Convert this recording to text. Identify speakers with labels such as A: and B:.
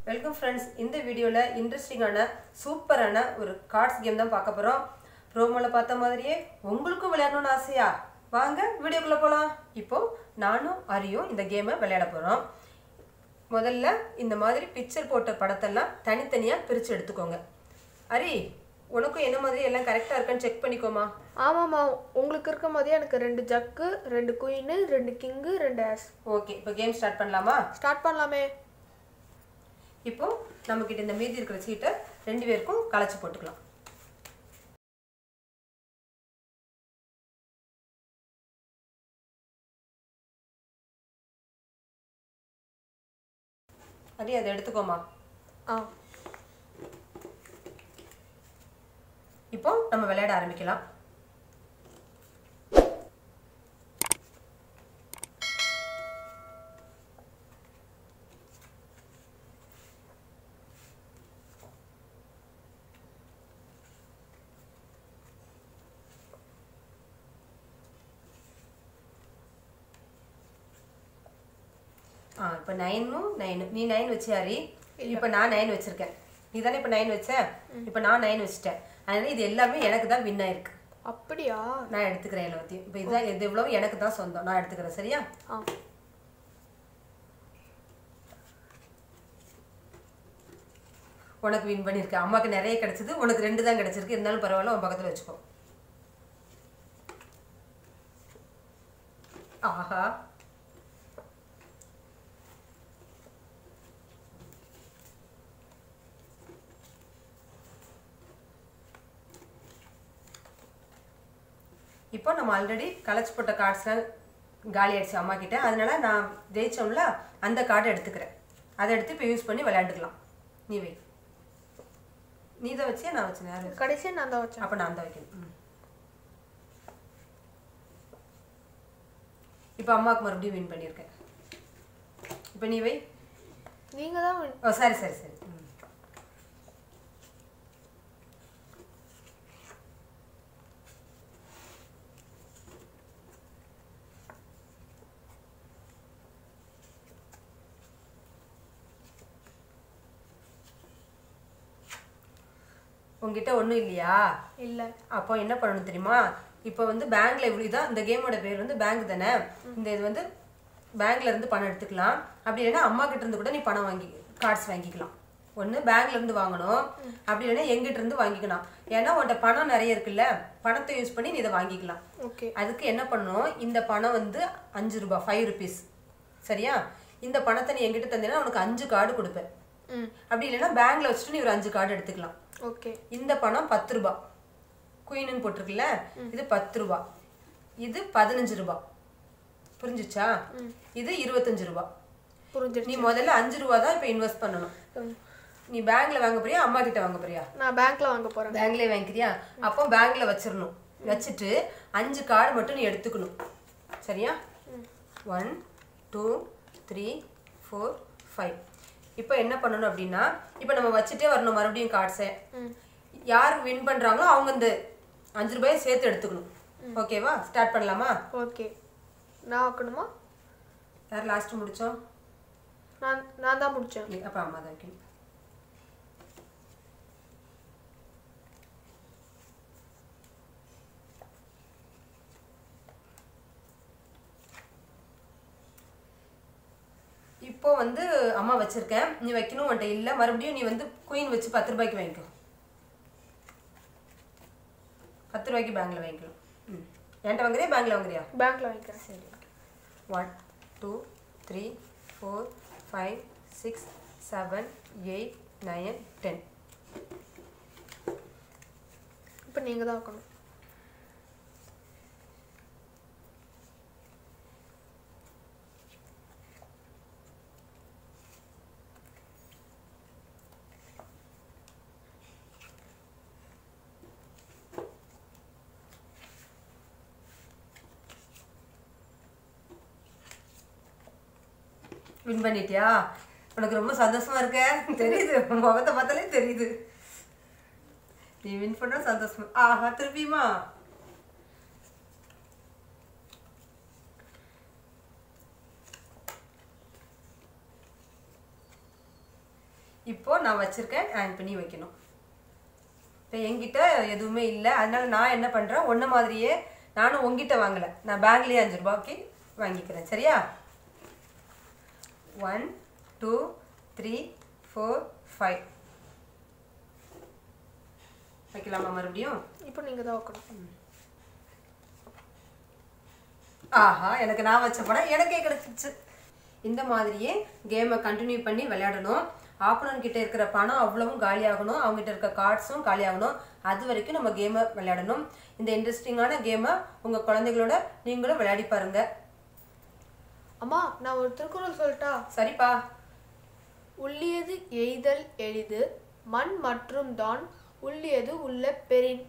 A: Welcome friends இந்த வீடியோவில் இன்ட்ரெஸ்டிங்கான சூப்பரான ஒரு கார்ட்ஸ் கேம் தான் பார்க்க போகிறோம் ப்ரோமோவில் பார்த்த மாதிரியே உங்களுக்கும் விளையாடணும்னு ஆசையா வாங்க வீடியோக்குள்ளே போகலாம் இப்போ நானும் அரியும் இந்த கேமை விளையாட போகிறோம் முதல்ல இந்த மாதிரி பிக்சர் போட்ட படத்தெல்லாம் தனித்தனியாக பிரித்து எடுத்துக்கோங்க அரி உனக்கும் என்ன மாதிரி எல்லாம் கரெக்டாக இருக்கான்னு செக் பண்ணிக்கோமா
B: ஆமாம்மா உங்களுக்கு இருக்க மாதிரியே எனக்கு ரெண்டு ஜக்கு ரெண்டு குயின் ரெண்டு கிங்கு ரெண்டு ஆஸ்
A: ஓகே இப்போ கேம் ஸ்டார்ட் பண்ணலாமா
B: ஸ்டார்ட் பண்ணலாமே
A: இப்போ நம்மக்கிட்ட இந்த மீதி இருக்கிற சீட்டை ரெண்டு பேருக்கும் கலைச்சி போட்டுக்கலாம் அடி அதை எடுத்துக்கோமா
B: ஆ
A: இப்போ நம்ம விளையாட ஆரம்பிக்கலாம் ஆ இப்போ நைனும் நைனு நீ நைன் வச்சியாரி இப்போ நான் நைன் வச்சிருக்கேன் நீ தானே இப்போ நைன் வச்ச இப்போ நான் நைன் வச்சிட்டேன் அதனால இது எல்லாமே எனக்கு தான் வின் ஆயிருக்கு
B: அப்படியா
A: நான் எடுத்துக்கிறேன் எல்லாத்தையும் இப்போ இதுதான் இது இவ்வளவு எனக்கு தான் சொந்தம் நான் எடுத்துக்கிறேன் சரியா
B: ஆ
A: உனக்கு வின் பண்ணியிருக்கேன் அம்மாக்கு நிறைய கிடைச்சது உனக்கு ரெண்டு தான் கிடைச்சிருக்கு இருந்தாலும் பரவாயில்ல உன் பக்கத்தில் வச்சுக்கோ ஆஹா இப்போ நம்ம ஆல்ரெடி கலைச்சு போட்ட கார்ட்ஸ்லாம் காலி ஆயிடுச்சு அம்மா கிட்ட அதனால நான் ஜெயிச்சோம்ல அந்த கார்டை எடுத்துக்கிறேன் அதை எடுத்து இப்போ யூஸ் பண்ணி விளையாண்டுக்கலாம் நீ வை நீ தான் வச்சியா நான் வச்சேன் யாரு
B: கடைசியாக நான் தான் வச்சேன்
A: அப்போ நான் தான் வைக்கணும் ம். இப்போ அம்மாவுக்கு மறுபடியும் வின் பண்ணியிருக்கேன் இப்போ நீ வை
B: நீங்கள் தான் win-
A: ஓ சரி சரி சரி ம். உங்ககிட்ட ஒன்றும் இல்லையா
B: இல்லை
A: அப்போ என்ன பண்ணணும் தெரியுமா இப்போ வந்து பேங்க்ல இவ்வளோ தான் இந்த கேமோட பேர் வந்து பேங்க் தானே இந்த இது வந்து பேங்க்ல இருந்து பணம் எடுத்துக்கலாம் அப்படி இல்லைன்னா அம்மா கிட்ட இருந்து கூட நீ பணம் வாங்கி கார்ட்ஸ் வாங்கிக்கலாம் ஒன்று பேங்க்ல இருந்து வாங்கணும் அப்படி இல்லைன்னா எங்கிட்ட இருந்து வாங்கிக்கலாம் ஏன்னா உன்கிட்ட பணம் நிறைய இருக்குல்ல பணத்தை யூஸ் பண்ணி நீ இதை வாங்கிக்கலாம்
B: ஓகே
A: அதுக்கு என்ன பண்ணணும் இந்த பணம் வந்து அஞ்சு ரூபாய் ஃபைவ் ருபீஸ் சரியா இந்த பணத்தை நீ எங்கிட்ட தந்தீங்கன்னா உனக்கு அஞ்சு கார்டு கொடுப்பேன்
B: ம்
A: அப்படி இல்லைன்னா பேங்க்ல வச்சுட்டு நீ ஒரு அஞ்சு கார்டு எடுத்துக்கலாம்
B: ஓகே
A: இந்த பணம் பத்து ரூபாய் குயின்னு போட்டிருக்குல்ல இது பத்து ரூபாய் இது பதினஞ்சு ரூபாய் புரிஞ்சுச்சா இது இருபத்தஞ்சு ரூபாய்
B: புரிஞ்சிருச்சு
A: நீ முதல்ல அஞ்சு ரூபா தான் இப்போ இன்வெஸ்ட் பண்ணணும்
B: ம்.
A: நீ பேங்க்ல வாங்க போறியா அம்மா கிட்ட வாங்க போறியா
B: நான் பேங்க்ல வாங்க போகிறேன்
A: பேங்க்லயே வாங்கிக்கிறியா அப்போ பேங்க்ல வச்சிடணும் வச்சுட்டு அஞ்சு கார்டு மட்டும் நீ எடுத்துக்கணும் சரியா one two three four five இப்போ என்ன பண்ணணும் அப்படின்னா இப்போ நம்ம வச்சுட்டே வரணும் மறுபடியும் கார்ட்ஸை
B: ம்
A: யார் வின் பண்றாங்களோ அவங்க இந்த அஞ்சு ரூபாயை சேர்த்து எடுத்துக்கணும் ஓகேவா ஸ்டார்ட் பண்ணலாமா
B: ஓகே நான் வைக்கணுமா
A: யார் லாஸ்ட் முடிச்சோம்
B: நான் நான் தான் முடித்தேன்
A: நீ அப்போ அம்மா தான் வைக்கணும் இப்போ வந்து அம்மா வச்சிருக்கேன் நீ வைக்கணும் உன்ட்ட இல்லை மறுபடியும் நீ வந்து குயின் வச்சு பத்து ரூபாய்க்கு வாங்கிக்கோ பத்து ரூபாய்க்கு பேங்க்ல வாங்கிக்கலாம் ம் என்கிட்ட வாங்குறியா பேங்க்ல வாங்குறியா
B: பேங்க்ல வாங்கிக்கிறேன்
A: சரி one two three four five six seven eight nine ten
B: இப்போ நீங்கள் தான் வைக்கணும்
A: வின் பண்ணிட்டியா உனக்கு ரொம்ப சந்தோஷமா இருக்க தெரியுது உன் முகத்தை பார்த்தாலே தெரியுது நீ வின் பண்ண சந்தோஷமா ஆஹா திருப்பியுமா இப்போ நான் வச்சிருக்கேன் ஹேங் பண்ணி வைக்கணும் இப்போ என்கிட்ட எதுவுமே இல்லை அதனால நான் என்ன பண்ணுறேன் ஒன்றை மாதிரியே நானும் உங்ககிட்ட வாங்கலை நான் பேங்க்லேயே அஞ்சு ரூபாய்க்கு வாங்கிக்கிறேன் சரியா one two three four five வைக்கலாமா மறுபடியும்
B: இப்போ நீங்கள் தான் வைக்கணும்
A: ஆஹா எனக்கு நான் வச்ச படம் எனக்கே கிடைச்சிச்சு இந்த மாதிரியே கேமை கண்டினியூ பண்ணி விளையாடணும் ஆப்பனன் கிட்ட இருக்கிற பணம் அவ்வளவும் காலியாகணும் அவங்ககிட்ட இருக்க கார்ட்ஸும் காலியாகணும் அது வரைக்கும் நம்ம கேமை விளையாடணும் இந்த இன்ட்ரெஸ்டிங்கான கேமை உங்கள் குழந்தைகளோட நீங்களும் விளையாடி பாருங்க
B: அம்மா நான் ஒரு திருக்குறள் சொல்லட்டா
A: சரிப்பா
B: உள்ளியது எய்தல் எளிது மண் மற்றும் தான் உள்ளியது உள்ள பெறின்